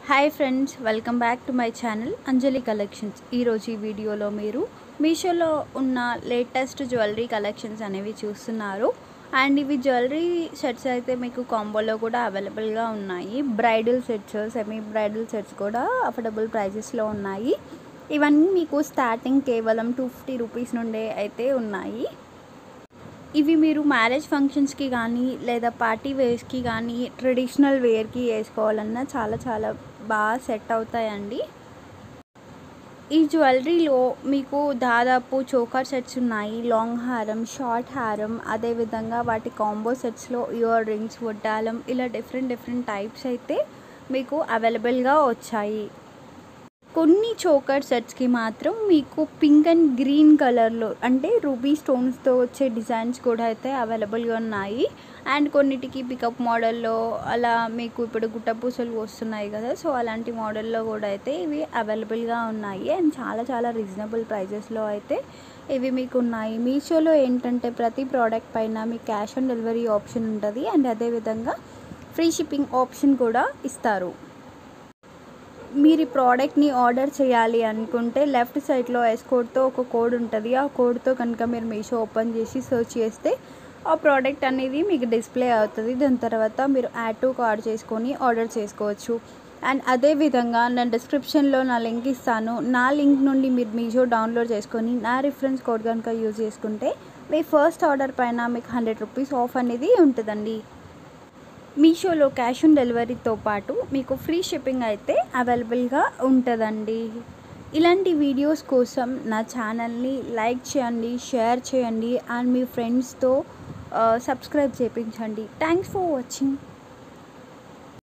hi friends welcome back to my channel Anjali collections ఈరోజు ఈ వీడియోలో మీరు మీషోలో ఉన్న లేటెస్ట్ జ్యువెలరీ కలెక్షన్స్ అనేవి చూస్తున్నారు అండ్ ఇవి జ్యువెలరీ సెట్స్ అయితే మీకు కాంబోలో కూడా అవైలబుల్గా ఉన్నాయి bridal sets semi bridal sets కూడా అఫోర్డబుల్ ప్రైజెస్లో ఉన్నాయి ఇవన్నీ మీకు స్టార్టింగ్ కేవలం టూ ఫిఫ్టీ రూపీస్ నుండే అయితే ఉన్నాయి ఇవి మీరు మ్యారేజ్ ఫంక్షన్స్కి కానీ లేదా పార్టీ వేర్స్కి కానీ ట్రెడిషనల్ వేర్కి వేసుకోవాలన్నా చాలా చాలా బాగా సెట్ అవుతాయండి ఈ జ్యువెలరీలో మీకు దాదాపు చోకర్ సెట్స్ ఉన్నాయి లాంగ్ హారం షార్ట్ హారం అదేవిధంగా వాటి కాంబో సెట్స్లో ఇయర్ రింగ్స్ వడ్డాలం ఇలా డిఫరెంట్ డిఫరెంట్ టైప్స్ అయితే మీకు అవైలబుల్గా వచ్చాయి కొన్ని చోకర్ సెట్స్కి మాత్రం మీకు పింక్ అండ్ గ్రీన్ కలర్లో అంటే రూబీ స్టోన్స్తో వచ్చే డిజైన్స్ కూడా అయితే అవైలబుల్గా ఉన్నాయి అండ్ కొన్నిటికి పికప్ మోడల్లో అలా మీకు ఇప్పుడు గుట్టపూసలు వస్తున్నాయి కదా సో అలాంటి మోడల్లో కూడా అయితే ఇవి అవైలబుల్గా ఉన్నాయి అండ్ చాలా చాలా రీజనబుల్ ప్రైజెస్లో అయితే ఇవి మీకు ఉన్నాయి మీషోలో ఏంటంటే ప్రతి ప్రోడక్ట్ పైన మీకు క్యాష్ ఆన్ డెలివరీ ఆప్షన్ ఉంటుంది అండ్ అదేవిధంగా ఫ్రీ షిప్పింగ్ ఆప్షన్ కూడా ఇస్తారు మీరు ఈ ప్రోడక్ట్ని ఆర్డర్ చేయాలి అనుకుంటే లెఫ్ట్ సైడ్లో ఎస్ కోడ్తో ఒక కోడ్ ఉంటుంది ఆ కోడ్తో కనుక మీరు మీషో ఓపెన్ చేసి సెర్చ్ చేస్తే ఆ ప్రోడక్ట్ అనేది మీకు డిస్ప్లే అవుతుంది దాని తర్వాత మీరు యాడ్ టు కార్డ్ చేసుకొని ఆర్డర్ చేసుకోవచ్చు అండ్ అదే విధంగా నేను డిస్క్రిప్షన్లో నా లింక్ ఇస్తాను నా లింక్ నుండి మీరు మీషో డౌన్లోడ్ చేసుకొని నా రిఫరెన్స్ కోడ్ కనుక యూజ్ చేసుకుంటే మీ ఫస్ట్ ఆర్డర్ పైన మీకు హండ్రెడ్ రూపీస్ ఆఫ్ అనేది ఉంటుందండి మీషోలో క్యాష్ ఆన్ డెలివరీతో పాటు మీకు ఫ్రీ షిప్పింగ్ అయితే అవైలబుల్గా ఉంటుందండి ఇలాంటి వీడియోస్ కోసం నా ఛానల్ని లైక్ చేయండి షేర్ చేయండి అండ్ మీ ఫ్రెండ్స్తో సబ్స్క్రైబ్ చేయించండి థ్యాంక్స్ ఫర్ వాచింగ్